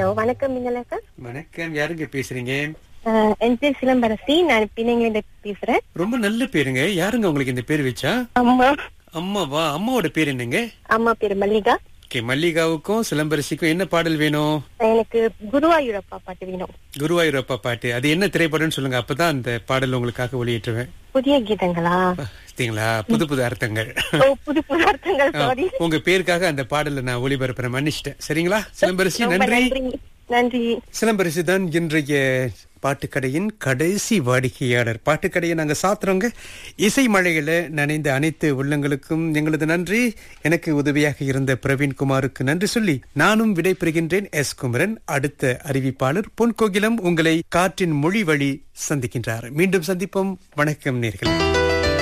வணக்கம் மின்னலக்கா வணக்கம் யாருங்க பேசுறீங்க என் பேர் சிலம்பரசி நான் பிணைங்கிலிருந்து பேசுறேன் ரொம்ப நல்ல பேருங்க யாருங்க உங்களுக்கு இந்த பேர் வச்சா அம்மா அம்மாவா அம்மாவோட பேர் என்னங்க அம்மா பேர் மல்லிகா ஓகே மல்லிகாவுக்கும் சிலம்பரசிக்கும் என்ன பாடல் வேணும் எனக்கு குருவாயூரப்பா பாட்டு வேணும் குருவாயூரப்பா பாட்டு அது என்ன திரைப்படம்னு சொல்லுங்க அப்பதான் அந்த பாடல் உங்களுக்காக ஒளியேற்றுவேன் புதிய கீதங்களா பார்த்தீங்களா புது புது அர்த்தங்கள் ஓ புது புது அர்த்தங்கள் ஆ, சாரி உங்க பேருக்காக அந்த பாடலை நான் ஒளிபரப்புறேன் மன்னிச்சிட்டேன் சரிங்களா சிலம்பரசி ரொம்ப நன்றி நன்றி நன்றி சிலம்பரசி தான் இன்றைய பாட்டுக்கடையின் கடைசி வாடிக்கையாளர் பாட்டுக்கடையை நாங்க சாத்துறோங்க இசை மழையில நனைந்த அனைத்து உள்ளங்களுக்கும் எங்களது நன்றி எனக்கு உதவியாக இருந்த பிரவீன்குமாருக்கு நன்றி சொல்லி நானும் விடைபெறுகின்றேன் எஸ் குமரன் அடுத்த அறிவிப்பாளர் பொன் கோகிலம் உங்களை காற்றின் மொழி வழி சந்திக்கின்றார் மீண்டும் சந்திப்போம் வணக்கம் நேர்களே